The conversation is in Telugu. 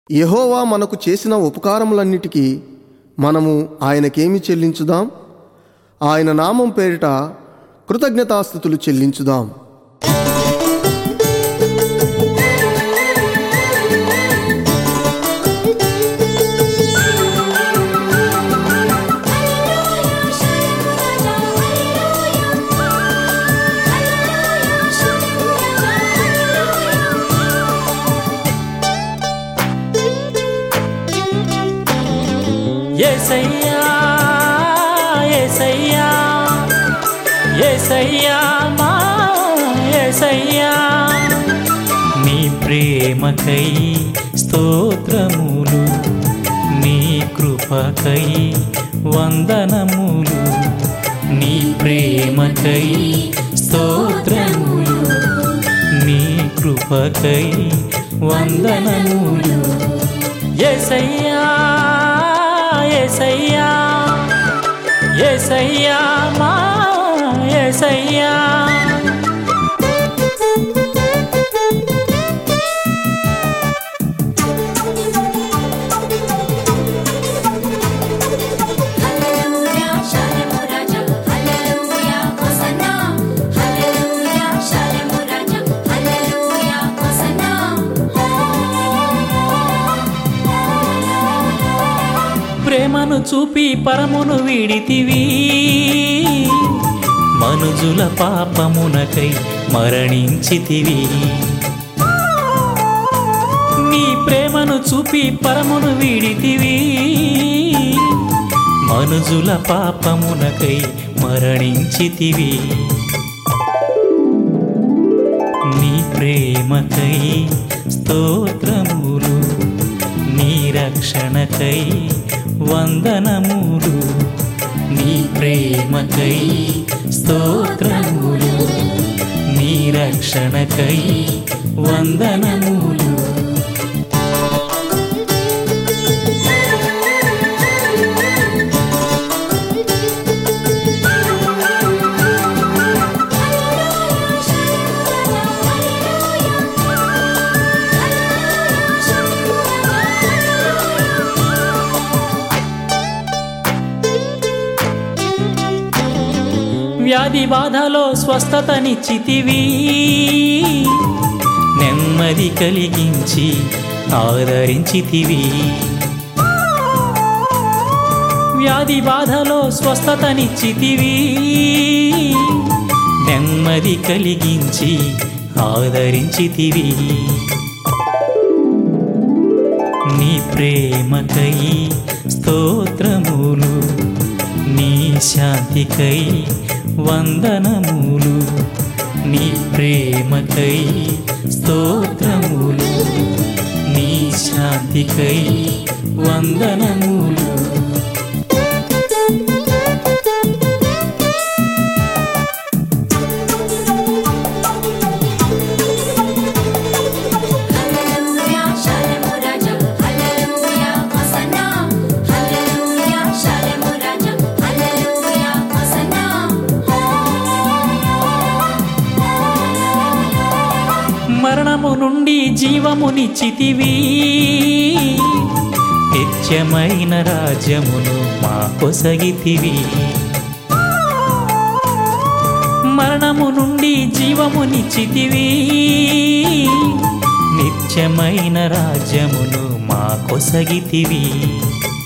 యెహోవా మనకు చేసిన ఉపకారములన్నిటికీ మనము ఆయనకేమి చెల్లించుదాం ఆయన నామం పేరిట కృతజ్ఞతాస్థుతులు చెల్లించుదాం ఏసయ్యా ఏసయ్యా ఏసయ్యా మా ఏసయ్యా నీ ప్రేమకై స్తోత్రములు నీ కృపకై వందనములు నీ ప్రేమకై స్తోత్రములు నీ కృపకై వందనములు ఏసయ్యా ఏసయ్యా ఏసయ్యా మా ఏసయ్యా హల్లెలూయా షాలెము రాజా హల్లెలూయా హోసన్నా హల్లెలూయా షాలెము రాజా హల్లెలూయా హోసన్నా ప్రేమను చూపి పరమును వీడితివి మనుజుల పాపమునకై మరణించితివి నీ ప్రేమను చూపి పరమును వీడితివి మనుజుల పాపమునకై మరణించితివి నీ ప్రేమకై స్తోత్రములు నీ రక్షణకై వందనములు నీ ప్రేమకై స్తోత్రములు నీ రక్షణకై వందనములు వ్యాధి బాధలో స్వస్థతనిచ్చితివి నెమ్మది కలిగించి ఆదరించితివి వ్యాధి బాధలో స్వస్థతనిచ్చితివి నెమ్మది కలిగించి ఆదరించితివి నీ ప్రేమకై స్తోత్రములు నీ శాంతికై వందనములు నీ ప్రేమకై స్తోత్రములు నీ శాంతికై వందనములు హల్లెలూయా షాలెము రాజా హల్లెలూయా హోసన్నా హల్లెలూయా షాలెము రాజా హల్లెలూయా హోసన్నా మరణము నుండి జీవమునిచ్చితివి నిత్యమైన రాజ్యమును మా కొసగితివి మరణము నుండి జీవమునిచ్చితివి నిత్యమైన రాజ్యమును మా కొసగితివి